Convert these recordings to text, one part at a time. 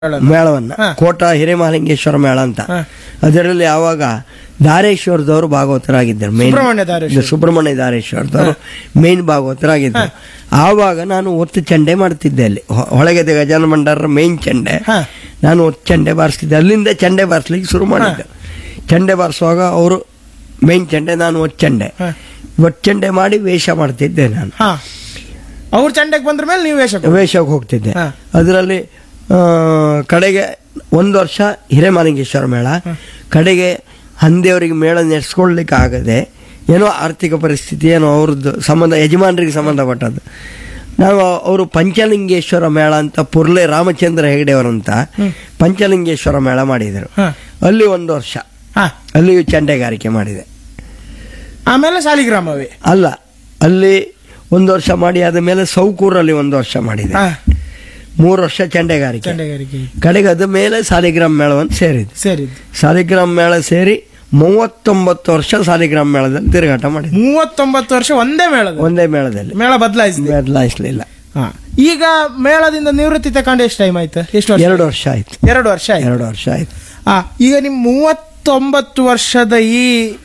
ಮೇಳವನ್ನ ಕೋಟ ಹಿರೇಮಹಾಲಿಂಗೇಶ್ವರ ಮೇಳ ಅಂತ ಹಾ. ಅದರಲ್ಲಿ ಆವಾಗ ದಾರೇಶ್ವರದವರು ಭಾಗವತರಾಗಿದ್ದರು ಮೇನ್ ಸುಬ್ರಹ್ಮಣ್ಯ ದಾರೇಶ್ವರ. ಸುಬ್ರಹ್ಮಣ್ಯ ದಾರೇಶ್ವರದವರು ಮೇನ್ ಭಾಗವತರಾಗಿದ್ದರು ಆವಾಗ ನಾನು ಒತ್ತು ಚಂಡೆ ಮಾಡ್ತಿದ್ದೆ ಅಲ್ಲಿ ಹೊ- ಹೊಳಗೆದೆ ಗಜಾನ ಭಂಡಾರರ ಮೇನ್ ಚಂಡೆ ಹಾ. ನಾನು ಒತ್ತು ಚಂಡೆ ಬಾರಿಸ್ತಿದ್ದೆ ಅಲ್ಲಿಂದ ಚಂಡೆ ಬಾರಿಸ್ಲಿಕ್ಕೆ ಶುರು ಮಾಡಿದ್ದೆ ಚಂಡೆ ಬಾರಿಸುವಾಗ ಅವರು ಮೇನ್ ಚಂಡೆ ನಾನು ಒತ್ತು ಚಂಡೆ ಹಾ. ಒತ್ತು ಚಂಡೆ ಮಾಡಿ ವೇಷ ಮಾಡ್ತಿದ್ದೆ ನಾನು ಹಾ ಅವ್ರ ಚಂಡೆಗೆ ಬಂದ್ರ ಮೇಲೆ ನೀವು ವೇಷ ಕೊಡಿ. ವೇಷಕ್ಕೆ ಹೋಗ್ತಿದ್ದೆ ಹಾ. ಅದರಲ್ಲಿ ಆ, ಕಡೆಗೆ ಒಂದು ವರ್ಷ ಹಿರೇಮಲಿಂಗೇಶ್ವರ ಮೇಳ ಕಡೆಗೆ ಹಂದಿಯವರಿಗೆ ಮೇಳ ನಡೆಸ್ಕೊಳ್ಲಿಕ್ಕೆ ಆಗದೆ ಏನೋ ಆರ್ಥಿಕ ಪರಿಸ್ಥಿತಿ ಏನೋ ಅವ್ರದ್ದು ಸಂಬಂಧ ಯಜಮಾನರಿಗೆ ಸಂಬಂಧಪಟ್ಟದ್ದು ನಾವು ಅವರು ಪಂಚಲಿಂಗೇಶ್ವರ ಮೇಳ ಅಂತ ಪುರ್ಲೆ ರಾಮಚಂದ್ರ ಹೆಗಡೆಯವರಂತ ಪಂಚಲಿಂಗೇಶ್ವರ ಮೇಳ ಮಾಡಿದರು ಹಾ. ಅಲ್ಲಿ ಒಂದು ವರ್ಷ ಹಾ ಅಲ್ಲಿಯೂ ಚಂಡೆಗಾರಿಕೆ ಮಾಡಿದೆ ಆಮೇಲೆ ಸಾಲಿಗ್ರಾಮವೇ ಅಲ್ಲ ಅಲ್ಲಿ ಒಂದು ವರ್ಷ ಮಾಡಿ ಆದ ಮೇಲೆ ಸೌಕೂರಲ್ಲಿ ಒಂದು ವರ್ಷ ಮಾಡಿದೆ ಹಾ ಮೂರು ವರ್ಷ ಚಂಡೆಗಾರಿಕೆ ಚಂಡೆಗಾರಿಕೆ ಕಡೆಗೆ ಅದ ಮೇಲೆ ಸಾಲಿಗ್ರಾಮ್ ಮೇಳವನ್ನು ಸೇರಿದೆ ಸರಿ ಸಾಲಿಗ್ರಾಮ್ ಮೇಳ ಸೇರಿ ಮೂವತ್ತೊಂಬತ್ತು ವರ್ಷ ಸಾಲಿಗ್ರಾಮ್ ಮೇಳದಲ್ಲಿ ತಿರುಗಾಟ ಮಾಡಿದೆ ಮೂವತ್ತೊಂಬತ್ತು ವರ್ಷ ಒಂದೇ ಮೇಳದ ಒಂದೇ ಮೇಳದಲ್ಲಿ ಮೇಳ ಬದಲಾಯಿಸಿದೆ ಬದಲಾಯಿಸಲಿಲ್ಲ ಹಾ ಈಗ ಮೇಳದಿಂದ ನಿವೃತ್ತಿ ತಕೊಂಡು ಎಷ್ಟು ಟೈಮ್ ಆಯ್ತು ಎಷ್ಟು ವರ್ಷ ಎರಡು ವರ್ಷ ಆಯ್ತು ಎರಡು ವರ್ಷ ಆಯ್ತು ಎರಡು ವರ್ಷ ಆಯ್ತು ಹಾ ಈಗ ನಿಮ್ ಮೂವತ್ತೊಂಬತ್ತು ವರ್ಷದ ಈ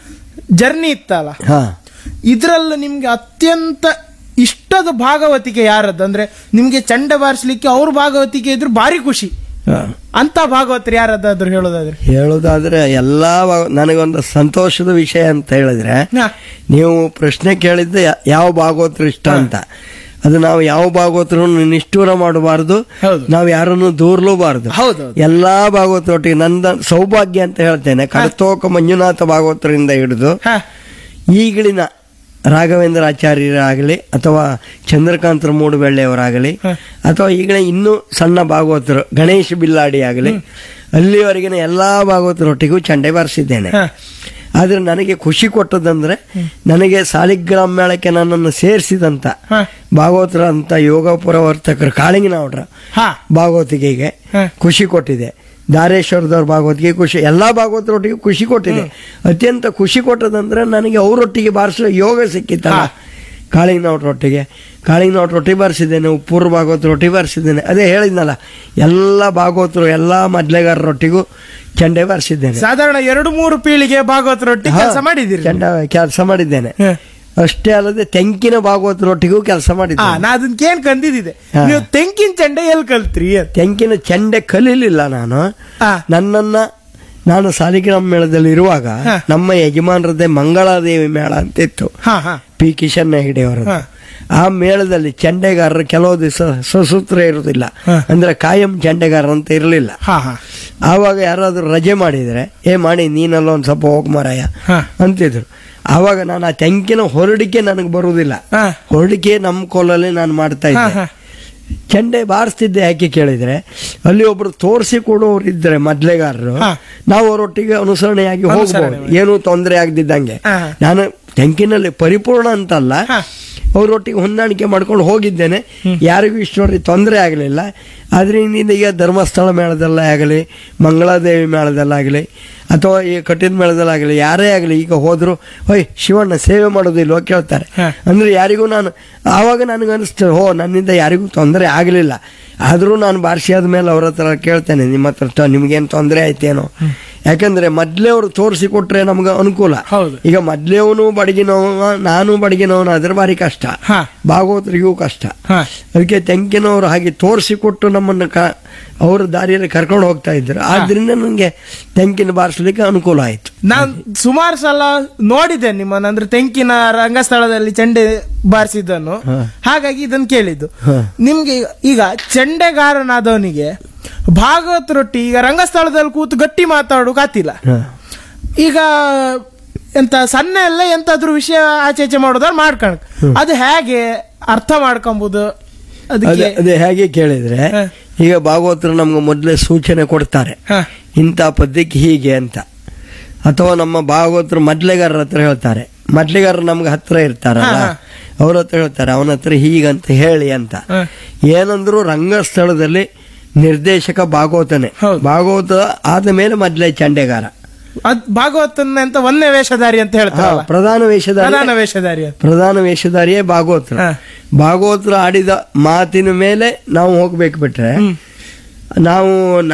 ಜರ್ನಿ ಇತ್ತಲ್ಲ ಹಾ ಇದ್ರಲ್ಲಿ ನಿಮ್ಗೆ ಅತ್ಯಂತ ಇಷ್ಟದ ಭಾಗವತಿಕೆ ಯಾರದ್ದು ಅಂದ್ರೆ ನಿಮ್ಗೆ ಚಂಡ ಬಾರಿಸ್ಲಿಕ್ಕೆ ಅವ್ರ ಭಾಗವತಿಕೆ ಇದ್ರು ಭಾರಿ ಖುಷಿ ಹಾ. ಅಂತ ಭಾಗವತರು ಯಾರದ್ದಾದ್ರು ಹೇಳೋದಾದ್ರೆ ಹೇಳೋದಾದ್ರೆ ಎಲ್ಲಾ ವ- ನನಗೊಂದು ಸಂತೋಷದ ವಿಷಯ ಅಂತ ಹೇಳಿದ್ರೆ ಹಾ. ನೀವು ಪ್ರಶ್ನೆ ಕೇಳಿದ್ದೆ ಯಾ- ಯಾವ ಭಾಗವತರು ಇಷ್ಟ ಅಂತ ಅದು ನಾವು ಯಾವ ಭಾಗವತರು ನಿಷ್ಠೂರ ಮಾಡಬಾರ್ದು ಹೌದು. ನಾವು ಯಾರನ್ನು ದೂರ್ಲೂಬಾರ್ದು ಹೌದೌದು ಎಲ್ಲಾ ಭಾಗವತರೊಟ್ಟಿಗೆ ನಂದ ಸೌಭಾಗ್ಯ ಅಂತ ಹೇಳ್ತೇನೆ ಕಡತೋಕ ಮಂಜುನಾಥ ಭಾಗವತರಿಂದ ಹಿಡಿದು ಹಾ ಈಗಿನ ರಾಘವೇಂದ್ರ ಆಚಾರ್ಯರಾಗಲಿ ಅಥವಾ ಚಂದ್ರಕಾಂತ ಮೂಡುಬೆಳ್ಳೆಯವರಾಗಲಿ ಹ. ಅಥವಾ ಈಗಿನ ಇನ್ನೂ ಸಣ್ಣ ಭಾಗವತರು ಗಣೇಶ್ ಬಿಲ್ಲಾಡಿ ಆಗಲಿ ಅಲ್ಲಿವರೆಗಿನ ಎಲ್ಲಾ ಭಾಗವತರೊಟ್ಟಿಗೂ ಚಂಡೆ ಬಾರಿಸಿದ್ದೇನೆ ಹಾ. ಆದ್ರೆ ನನಗೆ ಖುಷಿ ಕೊಟ್ಟದಂದ್ರೆ ನನಗೆ ಸಾಲಿಗ್ರಾಮ ಮೇಳಕ್ಕೆ ನನ್ನನ್ನು ಸೇರಿಸಿದಂತ ಹಾ. ಭಾಗವತರ ಅಂತ ಯೋಗ ಪ್ರವರ್ತಕರು ಕಾಳಿಂಗನವರ ಹಾ ಭಾಗವತಿಗೆಗೆ ಹ. ಖುಷಿ ಕೊಟ್ಟಿದೆ ದಾರೇಶ್ವರದವ್ರ ಭಾಗವತಿಗೆ ಖುಷಿ ಎಲ್ಲಾ ಭಾಗವತರೊಟ್ಟಿಗೆ ಖುಷಿ ಕೊಟ್ಟಿದೆ ಅತ್ಯಂತ ಖುಷಿ ಕೊಟ್ಟದಂದ್ರೆ ನನಗೆ ಅವರೊಟ್ಟಿಗೆ ಬಾರಿಸೋ ಯೋಗ ಸಿಕ್ಕಿತ್ತಲ್ಲ ಹಾ. ಕಾಳಿಂಗನವ್ರೊಟ್ಟಿಗೆ ಕಾಳಿಂಗನವ್ರೊಟ್ಟಿಗೆ ಬಾರಿಸಿದ್ದೇನೆ ಉಪ್ಪೂರು ಭಾಗವತರೊಟ್ಟಿಗೆ ಬಾರಿಸಿದ್ದೇನೆ ಅದೇ ಹೇಳಿದ್ನಲ್ಲ ಎಲ್ಲ ಭಾಗವತರು ಎಲ್ಲಾ ಮದ್ಲೆಗಾರರೊಟ್ಟಿಗೂ ಚಂಡೆ ಬಾರಿಸಿದ್ದೇನೆ ಸಾಧಾರಣ ಎರಡು ಮೂರು ಪೀಳಿಗೆ ಭಾಗವತರೊಟ್ಟಿಗೆ ಕೆಲಸ ಮಾಡಿದ್ದೀರಿ ಚಂಡ ಕೆಲಸ ಮಾಡಿದ್ದೇನೆ ಹ. ಅಷ್ಟೇ ಅಲ್ಲದೆ ತೆಂಕಿನ ಭಾಗವತರೊಟ್ಟಿಗೂ ಕೆಲಸ ಹಾ ಮಾಡಿದ್ದೇನೆ ನಾ ಅದನ್ನ ಕೇನ್ ಕಂದಿದ್ದೆ ಹಾ. ನೀವು ತೆಂಕಿನ ಚಂಡೆ ಎಲ್ಲಿ ಕಲ್ತ್ರಿ ಅಂತ ತೆಂಕಿನ ಚಂಡೆ ಕಲೀಲಿಲ್ಲ ನಾನು ಹಾ. ನನ್ನನ್ನ ನಾನು ಸಾಲಿಗ್ರಾಮ ಮೇಳದಲ್ಲಿ ಇರುವಾಗ ಹಾ. ನಮ್ಮ ಯಜಮಾನರದ್ದೇ ಮಂಗಳಾದೇವಿ ಮೇಳ ಅಂತ ಇತ್ತು ಹಾ ಹಾ ಪಿ ಕಿಶನ್ ಹೆಗಡೆಯವರದ್ದು ಹಾ. ಆ ಮೇಳದಲ್ಲಿ ಚಂಡೆಗಾರರು ಕೆಲವು ದಿವಸ ಸಸೂತ್ರ ಇರುವುದಿಲ್ಲ ಹಾ. ಅಂದ್ರೆ ಕಾಯಂ ಚಂಡೆಗಾರ ಅಂತ ಇರಲಿಲ್ಲ ಹಾ ಹಾ ಆವಾಗ ಯಾರಾದ್ರೂ ರಜೆ ಮಾಡಿದ್ರೆ ಏ ಮಾಡಿ ನೀನಲ್ಲ ಒಂದ್ ಸ್ವಲ್ಪ ಹೋಗ್ ಮಾರಾಯ ಹಾ. ಅಂತಿದ್ರು ಆವಾಗ ನಾನು ಆ ತೆಂಕಿನ ಹೊರಡಿಕೆ ನನಗೆ ಬರುವುದಿಲ್ಲ ಹಾ. ಹೊರಡಿಕೆ ನಮ್ಮ ಕೋಲಲ್ಲಿ ನಾನು ಮಾಡ್ತಾ ಹಾ, ಇದ್ದೆ ಹಾ. ಚಂಡೆ ಬಾರಿಸ್ತಿದ್ದೆ ಯಾಕೆ ಕೇಳಿದ್ರೆ ಅಲ್ಲಿ ಒಬ್ರು ತೋರಿಸಿ ಕೊಡೋರು ಇದ್ರೆ ಮೊದ್ಲೆಗಾರರು ಹಾ. ನಾವು ಅವರೊಟ್ಟಿಗೆ ಅನುಸರಣೆಯಾಗಿ ಅನುಸರಣೆ ಹೋಗ್ಬೋದು ಏನೂ ತೊಂದರೆ ಆಗದಿದ್ದಂಗೆ ಹಾ. ನಾನು ತೆಂಕಿನಲ್ಲಿ ಪರಿಪೂರ್ಣ ಅಂತಲ್ಲ ಹಾ. ಅವರೊಟ್ಟಿಗೆ ಹೊಂದಾಣಿಕೆ ಮಾಡ್ಕೊಂಡು ಹೋಗಿದ್ದೇನೆ ಯಾರಿಗೂ ಇಷ್ಟವರೆಗೆ ತೊಂದರೆ ಆಗಲಿಲ್ಲ ಅದರಿಂದ ಈಗ ಧರ್ಮಸ್ಥಳ ಮೇಳದಲ್ಲೇ ಆಗಲಿ ಮಂಗಳಾದೇವಿ ಮೇಳದಲ್ಲಾಗಲಿ ಅಥವಾ ಈ ಕಠಿಣ ಮೇಳದಲ್ಲಾಗಲಿ ಯಾರೇ ಆಗಲಿ ಈಗ ಹೋದ್ರು ಹೊಯ್ ಶಿವಣ್ಣ ಸೇವೆ ಮಾಡೋದಿಲ್ವೋ ಕೇಳ್ತಾರೆ ಹಾ. ಅಂದ್ರೆ ಯಾರಿಗೂ ನಾನು ಆವಾಗ ನನಗೆ ಅನಿಸ್ತು ಹೋ ನನ್ನಿಂದ ಯಾರಿಗೂ ತೊಂದರೆ ಆಗಲಿಲ್ಲ ಆದರೂ ನಾನು ಬಾರಿಸಿ ಆದ್ಮೇಲೆ ಅವ್ರ ಹತ್ರ ಕೇಳ್ತೇನೆ ನಿಮ್ಮ ಹತ್ರ ತ- ನಿಮ್ಗೇನು ತೊಂದರೆ ಆಯ್ತೇನೋ ಯಾಕಂದ್ರೆ ಮೊದ್ಲೇ ಅವರು ತೋರಿಸಿ ಕೊಟ್ರೆ ನಮ್ಗೆ ಅನುಕೂಲ ಹೌದು. ಈಗ ಮೊದ್ಲೇವನು ಬಡಗಿನವ ನಾನು ಬಡಗಿನವನು ಅದ್ರ ಬಾರಿ ಕಷ್ಟ ಹಾ. ಭಾಗವತರಿಗೂ ಕಷ್ಟ ಹಾ ಅದಕ್ಕೆ ತೆಂಕಿನವರು ಹಾಗೆ ತೋರಿಸಿಕೊಟ್ಟು ನಮ್ಮನ್ನು ಕ ಅವ್ರ ದಾರಿಯಲ್ಲಿ ಕರ್ಕೊಂಡು ಹೋಗ್ತಾ ಇದ್ರು ಆದ್ರಿಂದ ನನಗೆ ತೆಂಕಿನ ಬಾರಿಸ್ಲಿಕ್ಕೆ ಅನುಕೂಲ ಆಯ್ತು ನಾನ್ ಸುಮಾರು ಸಲ ನೋಡಿದ್ದೆ ನಿಮ್ಮನ್ನ ಅಂದ್ರೆ ತೆಂಕಿನ ರಂಗಸ್ಥಳದಲ್ಲಿ ಚಂಡೆ ಬಾರಿಸಿದ್ದನ್ನು ಹಾ. ಹಾಗಾಗಿ ಇದನ್ನ ಕೇಳಿದ್ದು ಹಾ. ನಿಮ್ಗೆ ಈಗ ಚಂಡೆಗಾರನಾದವನಿಗೆ ಭಾಗವತರೊಟ್ಟಿ ಈಗ ರಂಗಸ್ಥಳದಲ್ಲಿ ಕೂತು ಗಟ್ಟಿ ಮಾತಾಡೋಕೆ ಆತಿಲ್ಲ ಹ. ಈಗ ಎಂತ ಸಣ್ಣ ಎಲ್ಲ ಎಂತಾದ್ರೂ ವಿಷಯ ಆಚೆ ಈಚೆ ಮಾಡೋದಾದ್ರೆ ಮಾಡ್ಕೊಳಕ್ ಅದು ಹೇಗೆ ಅರ್ಥ ಮಾಡ್ಕೊಂಬುದು ಅದೇ ಅದಕ್ಕೆ ಅದೇ ಹೇಗೆ ಕೇಳಿದ್ರೆ ಹ. ಈಗ ಭಾಗವತರು ನಮ್ಗೆ ಮೊದಲೇ ಸೂಚನೆ ಕೊಡ್ತಾರೆ ಹ. ಇಂಥ ಪದ್ಯಕ್ಕೆ ಹೀಗೆ ಅಂತ ಅಥವಾ ನಮ್ಮ ಭಾಗವತರು ಮದ್ಲೆಗಾರರ ಹತ್ರ ಹೇಳ್ತಾರೆ ಮದ್ಲೆಗಾರರು ನಮ್ಗೆ ಹತ್ರ ಇರ್ತಾರಲ್ಲ ಹಾ, ಹಾ. ಅವ್ರ ಹತ್ರ ಹೇಳ್ತಾರೆ ಅವನ ಹತ್ರ ಹೀಗಂತ ಹೇಳಿ ಅಂತ ಹ. ಏನಂದ್ರು ರಂಗಸ್ಥಳದಲ್ಲಿ ನಿರ್ದೇಶಕ ಭಾಗವತನೇ ಹೌದು. ಭಾಗವತ ಆದ ಮೇಲೆ ಮೊದ್ಲೇ ಚಂಡೆಗಾರ ಅದ್ ಭಾಗವತನ ಅಂತ ಒಂದೇ ವೇಷಧಾರಿ ಅಂತ ಹಾ, ಹೇಳ್ತಾರಲ್ಲ ಪ್ರಧಾನ ವೇಷಧಾರಿ ಪ್ರಧಾನ ವೇಷಧಾರಿ ಅಂತ ಪ್ರಧಾನ ವೇಷಧಾರಿಯೇ ಭಾಗವತರು ಹಾ. ಭಾಗವತರು ಆಡಿದ ಮಾತಿನ ಮೇಲೆ ನಾವು ಹೋಗ್ಬೇಕು ಬಿಟ್ರೆ ನಾವು